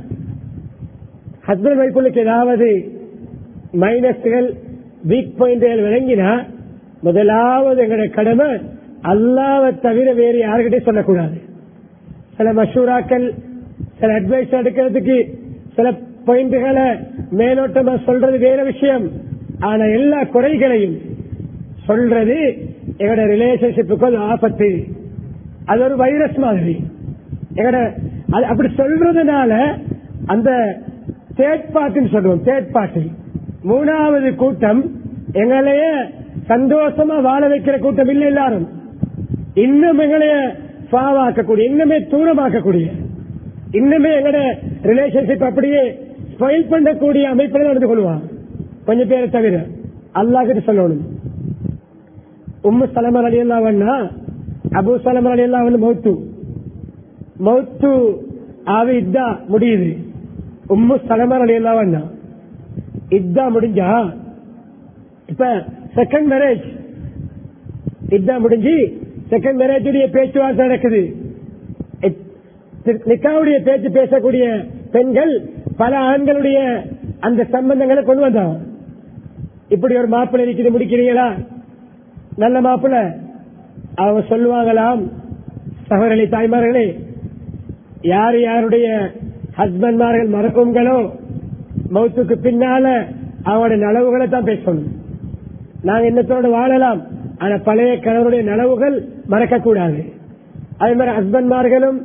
ஹஸ்பண்ட் ஒய்ஃபுக்கு ஏதாவது மைனஸ்கள் வீக் பாயிண்ட்கள் விளங்கினா முதலாவது எங்களுடைய கடமை அல்லாவை தவிர வேறு யாருக்கிட்டே சொல்லக்கூடாது சில மஷூராக்கள் சில அட்வைஸ் எடுக்கிறதுக்கு சில பாயிண்ட்களை மேலோட்டமா சொல்றது வேற விஷயம் ஆனா எல்லா குறைகளையும் சொல்றது எங்களோட ரிலேஷன்ஷிப்புக்கு அது ஆபத்து அது ஒரு வைரஸ் மாதிரி எங்கட அது அப்படி சொல்றதுனால அந்த தேர்ட் பார்ட்டின்னு சொல்லுவோம் தேர்ட் பார்ட்டி மூணாவது கூட்டம் எங்களைய சந்தோஷமா வாழ வைக்கிற கூட்டம் இல்லை எல்லாரும் இன்னும் எங்களைய பாவாக்கக்கூடிய இன்னுமே தூரமாக்கக்கூடிய இன்னுமே எங்கட ரிலேஷன்ஷிப் அப்படியே ஸ்பைல் பண்ணக்கூடிய அமைப்பில் நடந்து கொள்வான் கொஞ்சம் பேரை தவிர அல்லாஹ்கிட்ட சொல்லணும் உம்மு சலமர் அலி அல்லாவண்ணா அபு சலமர் அலி அல்லாவன் மௌத்து மௌத்து ஆவி இத்தா முடியுது உம்மு சலமர் அலி அல்லாவண்ணா இத்தா முடிஞ்சா இப்ப செகண்ட் மேரேஜ் இத்தா முடிஞ்சு செகண்ட் மேரேஜ் உடைய பேச்சுவார்த்தை நடக்குது நிக்காவுடைய பேச்சு பேசக்கூடிய பெண்கள் பல ஆண்களுடைய அந்த சம்பந்தங்களை கொண்டு வந்தாங்க இப்படி ஒரு மாப்பிள்ளை இருக்குது முடிக்கிறீங்களா நல்ல மாப்பிள்ளை அவங்க சொல்லுவாங்களாம் சகோதரி தாய்மார்களே யார் யாருடைய ஹஸ்பண்ட்மார்கள் மறக்குங்களோ மௌத்துக்கு பின்னால அவருடைய நலவுகளை தான் பேசணும் நாங்க என்னத்தோட வாழலாம் ஆனா பழைய கணவருடைய நலவுகள் மறக்கக்கூடாது அதே மாதிரி ஹஸ்பண்ட்மார்களும்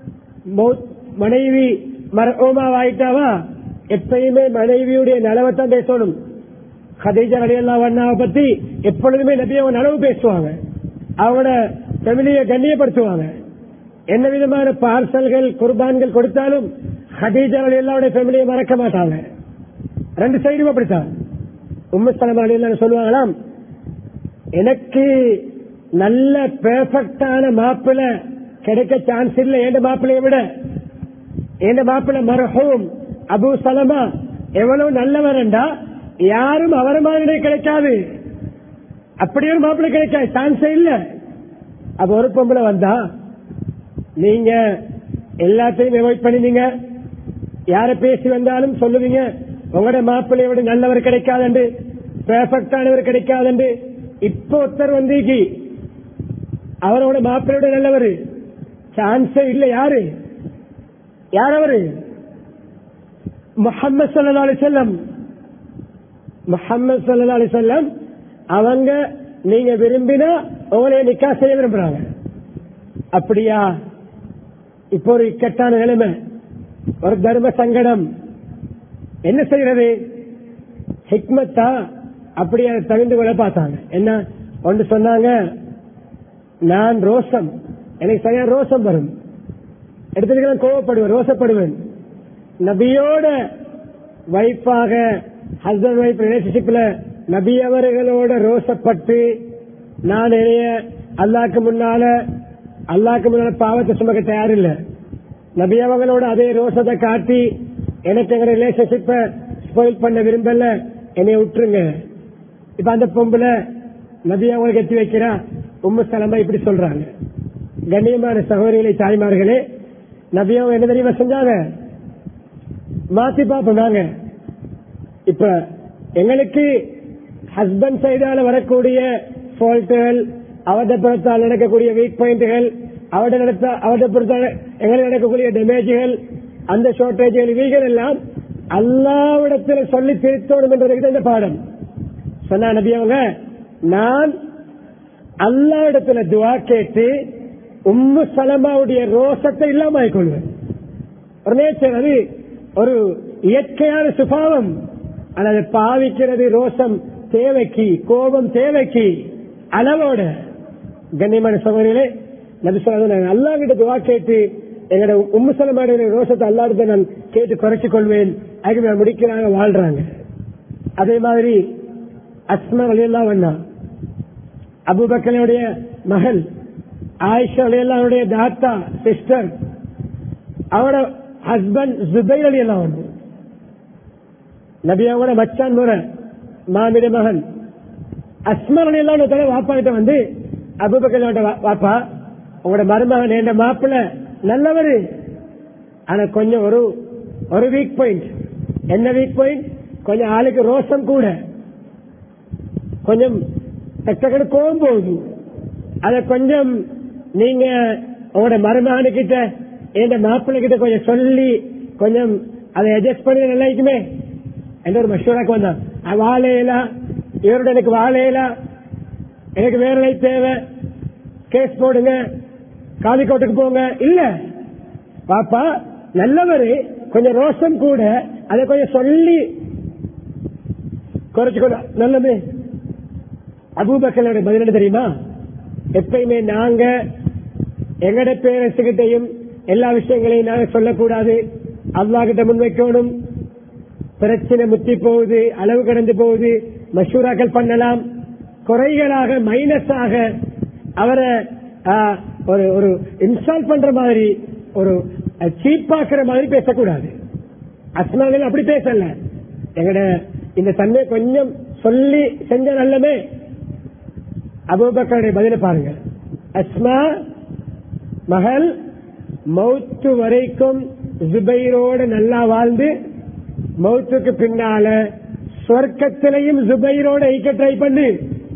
மனைவி மரகோமா வாயிட்டாவா எப்பயுமே மனைவியுடைய நலவைத்தான் பேசணும் ஹதீஜா அலியல்லா அண்ணாவை பத்தி எப்பொழுதுமே நபி அவங்க நனவு பேசுவாங்க அவங்களோட ஃபெமிலியை கண்ணியப்படுத்துவாங்க என்ன விதமான பார்சல்கள் குர்பான்கள் கொடுத்தாலும் ஹதீஜா அலியல்லாவுடைய ஃபெமிலியை மறக்க மாட்டாங்க ரெண்டு சைடும் அப்படித்தான் உம்மஸ்தலம் அலியல்லா சொல்லுவாங்களாம் எனக்கு நல்ல பெர்ஃபெக்டான மாப்பிள்ள கிடைக்க சான்ஸ் இல்லை எந்த மாப்பிள்ளையை விட எந்த மாப்பிள்ள மரஹூம் அபு சலமா எவ்வளவு நல்லவரண்டா யாரும் அவர மாதிரி கிடைக்காது அப்படி ஒரு மாப்பிள்ளை கிடைக்காது சான்ஸே இல்ல அப்ப ஒரு பொம்பளை வந்தா நீங்க எல்லாத்தையும் அவாய்ட் பண்ணினீங்க யார பேசி வந்தாலும் சொல்லுவீங்க உங்களோட மாப்பிள்ளைய விட நல்லவர் கிடைக்காதண்டு பெர்ஃபெக்டானவர் கிடைக்காதண்டு இப்போ ஒருத்தர் வந்தீங்க அவரோட மாப்பிள்ளையோட நல்லவர் சான்ஸே இல்ல யாரு யார் அவரு முகமது சல்லா அலி செல்லம் முகமது சல்லா அலி செல்லம் அவங்க நீங்க விரும்பினா உங்களைய நிக்கா செய்ய விரும்புறாங்க அப்படியா இப்போ ஒரு இக்கட்டான நிலைமை ஒரு தர்ம சங்கடம் என்ன செய்யறது ஹிக்மத்தா அப்படி அதை தகுந்து கொள்ள பார்த்தாங்க என்ன ஒன்று சொன்னாங்க நான் ரோசம் எனக்கு சரியா ரோசம் வரும் எடுத்துக்கலாம் கோவப்படுவேன் ரோசப்படுவேன் நபியோட வைஃபாக ஹஸ்பண்ட் ஒய்ஃப் ரிலேஷன்ஷிப்ல நபி அவர்களோட ரோசப்பட்டு நான் என்னைய அல்லாக்கு முன்னால அல்லாக்கு முன்னால பாவத்தை சுமக்க தயாரில்லை நபி அவங்களோட அதே ரோசத்தை காட்டி எனக்கு எங்க ரிலேஷன்ஷிப்ப ஸ்பாயில் பண்ண விரும்பல என்னைய விட்டுருங்க இப்ப அந்த பொம்பளை நபி அவங்களுக்கு எத்தி வைக்கிறா உம்மு சலமா இப்படி சொல்றாங்க கண்ணியமான சகோதரிகளை தாய்மார்களே நபி அவங்க என்ன தெரியுமா செஞ்சாங்க மாத்தி பார்ப்போம் நாங்க இப்ப எங்களுக்கு ஹஸ்பண்ட் சைடால வரக்கூடிய ஃபால்ட்டுகள் அவதப்புறத்தால் நடக்கக்கூடிய வீக் பாயிண்ட்கள் அவட நடத்த அவதப்புறத்தால் எங்களுக்கு நடக்கக்கூடிய டேமேஜ்கள் அந்த ஷார்டேஜ்கள் இவைகள் எல்லாம் அல்லாவிடத்தில் சொல்லி திருத்தோடும் என்றதுக்கு இந்த பாடம் சொன்னா நபி அவங்க நான் அல்லா இடத்துல துவா கேட்டு உம்மு சலமாவுடைய ரோசத்தை இல்லாம கொள்வேன் ஒரு நேச்சர் அது ஒரு இயற்கையான சுபாவம் ஆனால் அதை பாவிக்கிறது ரோசம் தேவைக்கு கோபம் தேவைக்கு அளவோட கண்ணியமான சகோதரிகளே நபி சொல்ல அல்லா கிட்ட துவா கேட்டு எங்களோட உம்மு சலமாவுடைய ரோசத்தை அல்லாடுத்த நான் கேட்டு குறைச்சிக் கொள்வேன் அதுக்கு நான் முடிக்கிறாங்க வாழ்றாங்க அதே மாதிரி அஸ்மா அலியெல்லாம் வண்ணா அபுபக்கலுடைய மகள் ஆயிஷா அலியல்லாவுடைய தாத்தா சிஸ்டர் அவரோட ஹஸ்பண்ட் ஜுபைர் அலி எல்லாம் வந்து நபி அவங்களோட மச்சான் முறை மாமிட மகன் அஸ்மர் அலி எல்லாம் தடவை வாப்பா கிட்ட வந்து அபுபக்கலோட வாப்பா உங்களோட மருமகன் என்ற மாப்பிள்ள நல்லவரு ஆனா கொஞ்சம் ஒரு ஒரு வீக் பாயிண்ட் என்ன வீக் பாயிண்ட் கொஞ்சம் ஆளுக்கு ரோசம் கூட கொஞ்சம் டக்கு கோவம் போகுது அத கொஞ்சம் நீங்க உங்களோட மருமகனு கிட்ட என் மாப்பிள்ளை கிட்ட கொஞ்சம் சொல்லி கொஞ்சம் அதை அட்ஜஸ்ட் பண்ணி நல்லா இருக்குமே என்ற ஒரு மஷூராக்கு வந்தான் அது வாழையிலா இவரோட எனக்கு வாழையிலா எனக்கு வேற லைட் தேவை கேஸ் போடுங்க காலிக்கோட்டுக்கு போங்க இல்ல பாப்பா நல்லவரு கொஞ்சம் ரோஷம் கூட அதை கொஞ்சம் சொல்லி குறைச்சு கொண்டு நல்லது அபூபக்கலோட பதில் என்ன தெரியுமா எப்பயுமே நாங்க எங்கட பேரண்ட்ஸுகிட்டையும் எல்லா விஷயங்களையும் நாங்க சொல்லக்கூடாது அல்லா கிட்ட முன்வைக்கணும் பிரச்சனை முத்தி போகுது அளவு கடந்து போகுது மஷூராக்கள் பண்ணலாம் குறைகளாக மைனஸாக அவரை ஆ, ஒரு ஒரு இன்ஸ்டால் பண்ற மாதிரி ஒரு சீப்பாக்குற மாதிரி பேசக்கூடாது அஸ்மாவில் அப்படி பேசல எங்கட இந்த தன்மை கொஞ்சம் சொல்லி செஞ்ச நல்லமே அபூபக்கருடைய பதில பாருங்க அஸ்மா மகள் மௌத்து வரைக்கும் ஜுபைரோட நல்லா வாழ்ந்து மௌத்துக்கு பின்னால சொர்க்கத்திலையும் ஜுபைரோட ஐக்க ட்ரை பண்ணு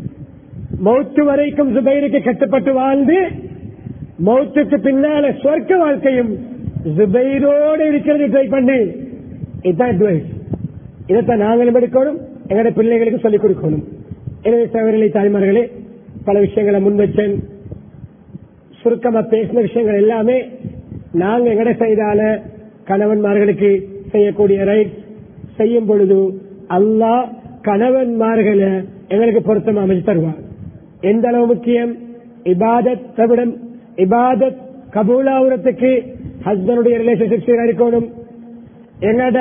மௌத்து வரைக்கும் ஜுபைருக்கு கட்டுப்பட்டு வாழ்ந்து மௌத்துக்கு பின்னால சொர்க்க வாழ்க்கையும் ஜுபைரோடு இருக்கிறது ட்ரை பண்ணு இதுதான் அட்வைஸ் இதைத்தான் நாங்களும் எடுக்கணும் எங்களோட பிள்ளைகளுக்கு சொல்லிக் கொடுக்கணும் எனவே சகோதரி தாய்மார்களே பல விஷயங்களை முன்வச்சேன் சுருக்கமா பேசின விஷயங்கள் எல்லாமே நாங்க எங்கட செய்தால கணவன்மார்களுக்கு செய்யக்கூடிய ரைட் செய்யும் பொழுது அல்லாஹ் கணவன்மார்களை எங்களுக்கு பொருத்தம் அமைச்சு தருவார் எந்த அளவு முக்கியம் இபாதத் தவிடம் இபாதத் கபூலாவுரத்துக்கு ஹஸ்பண்டுடைய ரிலேஷன்ஷிப் இருக்கணும் என்னோட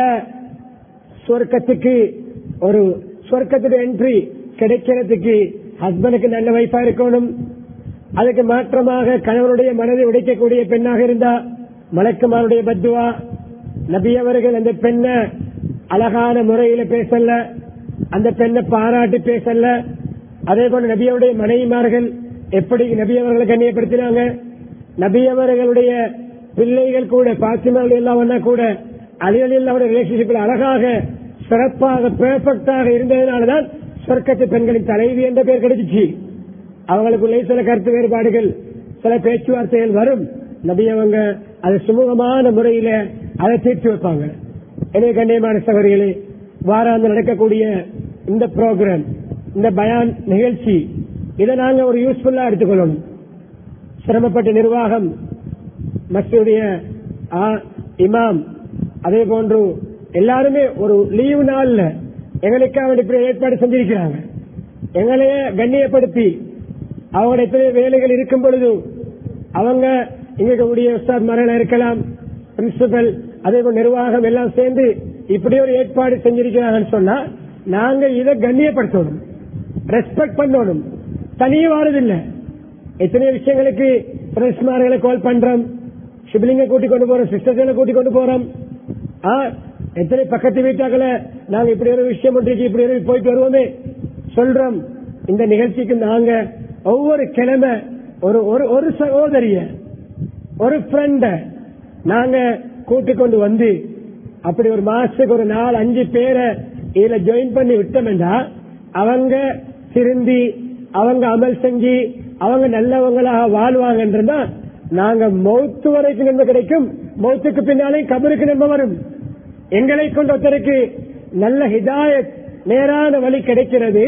சொர்க்கத்துக்கு ஒரு சொர்க்கத்துடைய என்ட்ரி கிடைக்கிறதுக்கு ஹஸ்பண்டுக்கு நல்ல வைஃபா இருக்கணும் அதுக்கு மாற்றமாக கணவனுடைய மனதை உடைக்கக்கூடிய பெண்ணாக இருந்தா மலக்குமாருடைய பத்துவா நபி அவர்கள் அந்த பெண்ணை அழகான முறையில பேசல அந்த பெண்ணை பாராட்டி பேசல அதே போல நபியவருடைய மனைவிமார்கள் எப்படி நபி அவர்களை கண்ணியப்படுத்தினாங்க நபி அவர்களுடைய பிள்ளைகள் கூட பாத்திமாவில் எல்லாம் ஒன்னா கூட அலிகளில் அவருடைய ரிலேஷன்ஷிப்பில் அழகாக சிறப்பாக பெர்ஃபெக்டாக இருந்ததுனாலதான் சொர்க்கத்து பெண்களின் தலைவி என்ற பெயர் கிடைச்சிச்சு அவங்களுக்குள்ளே சில கருத்து வேறுபாடுகள் சில பேச்சுவார்த்தைகள் வரும் நபி அவங்க அதை சுமூகமான முறையில அதை தீர்த்து வைப்பாங்க எனவே கண்ணியமான சகோதரிகளே வாராந்து நடக்கக்கூடிய இந்த ப்ரோக்ராம் இந்த பயான் நிகழ்ச்சி இதை நாங்க ஒரு யூஸ்ஃபுல்லா எடுத்துக்கொள்ளணும் சிரமப்பட்ட நிர்வாகம் மஸ்ஜிதுடைய ஆ, இமாம் அதே போன்று எல்லாருமே ஒரு லீவு நாள்ல எங்களுக்காக இப்படி ஏற்பாடு செஞ்சிருக்கிறாங்க எங்களையே கண்ணியப்படுத்தி அவங்களுடைய எத்தனை வேலைகள் இருக்கும் பொழுது அவங்க இங்க கூடிய உஸ்தாத் மரணம் இருக்கலாம் பிரின்சிபல் அதே போல் நிர்வாகம் எல்லாம் சேர்ந்து இப்படி ஒரு ஏற்பாடு செஞ்சிருக்கிறாங்கன்னு சொன்னா நாங்க இதை கண்ணியப்படுத்தணும் ரெஸ்பெக்ட் பண்ணணும் தனியே வாரதில்லை எத்தனை விஷயங்களுக்கு பிரஸ்மார்களை கால் பண்றோம் சிபிலிங்க கூட்டி கொண்டு போறோம் சிஸ்டர்களை கூட்டி கொண்டு போறோம் ஆ, எத்தனை பக்கத்து வீட்டாக்களை நாங்க இப்படி ஒரு விஷயம் ஒன்றைக்கு இப்படி ஒரு போயிட்டு வருவோமே சொல்றோம் இந்த நிகழ்ச்சிக்கு நாங்க ஒவ்வொரு கிழமை ஒரு ஒரு ஒரு சகோதரிய ஒரு ஃப்ரெண்ட நாங்க கூட்டி கொண்டு வந்து அப்படி ஒரு மாசத்துக்கு ஒரு நாலு அஞ்சு பேரை இதுல ஜாயின் பண்ணி விட்டோம்னா அவங்க திருந்தி அவங்க அமல் செஞ்சு அவங்க நல்லவங்களாக வாழ்வாங்கன்றதா நாங்க மௌத்து வரைக்கும் நன்மை கிடைக்கும் மௌத்துக்கு பின்னாலே கபருக்கு நன்மை வரும் எங்களை கொண்ட ஒருத்தருக்கு நல்ல ஹிதாயத் நேரான வழி கிடைக்கிறது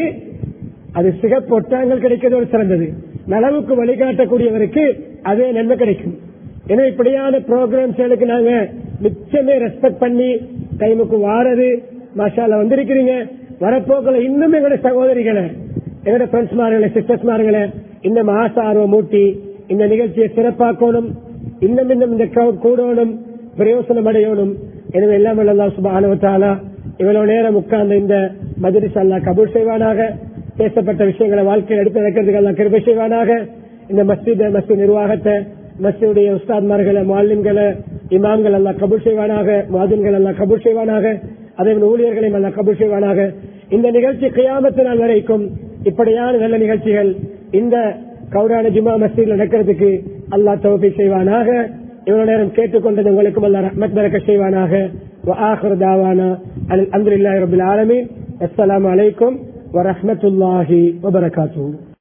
அது சிகப்பொட்டாங்கள் கிடைக்கிறது ஒரு சிறந்தது நலவுக்கு வழிகாட்டக்கூடியவருக்கு அதே நன்மை கிடைக்கும் எனவே இப்படியான ப்ரோக்ராம்ஸ்களுக்கு நாங்க மிச்சமே ரெஸ்பெக்ட் பண்ணி டைமுக்கு வாரது மஷால வந்திருக்கிறீங்க வரப்போக்களை இன்னும் எங்களோட சகோதரிகளை எங்களோட ஃப்ரெண்ட்ஸ் மார்களை சிஸ்டர்ஸ் மார்களை இன்னும் ஆசை ஆர்வம் மூட்டி இந்த நிகழ்ச்சியை சிறப்பாக்கணும் இன்னும் இன்னும் இந்த crowd கூடணும் பிரயோசனம் அடையணும் எனவே எல்லாம் அல்லா சுபானுவத்தாலா இவ்வளவு நேரம் உட்கார்ந்த இந்த மதுரிஸ் அல்லா கபூல் செய்வானாக பேசப்பட்ட விஷயங்களை வாழ்க்கையில் எடுத்து நடக்கிறதுக்கு எல்லாம் கிருபை செய்வானாக இந்த மஸ்ஜித் மஸ்ஜித் நிர்வாகத்தை மஸ்ஜிதுடைய உஸ்தாத்மார்களை மாலிம்களை இமாம்கள் எல்லாம் கபூல் செய்வானாக மாதின்கள் எல்லாம் கபூல் செய்வானாக அதே போல ஊழியர்களையும் எல்லாம் கபூல் செய்வானாக இந்த நிகழ்ச்சி கியாமத்து நாள் வரைக்கும் இப்படியான நல்ல நிகழ்ச்சிகள் இந்த கௌரான ஜுமா மஸ்ஜிதில் நடக்கிறதுக்கு அல்லாஹ் தௌபி செய்வானாக இவ்வளவு நேரம் கேட்டுக்கொண்டது உங்களுக்கும் அல்லாஹ் ரஹ்மத் பரக்க செய்வானாக وآخر دعوانا أن الحمد لله رب العالمين السلام عليكم ورحمة الله وبركاته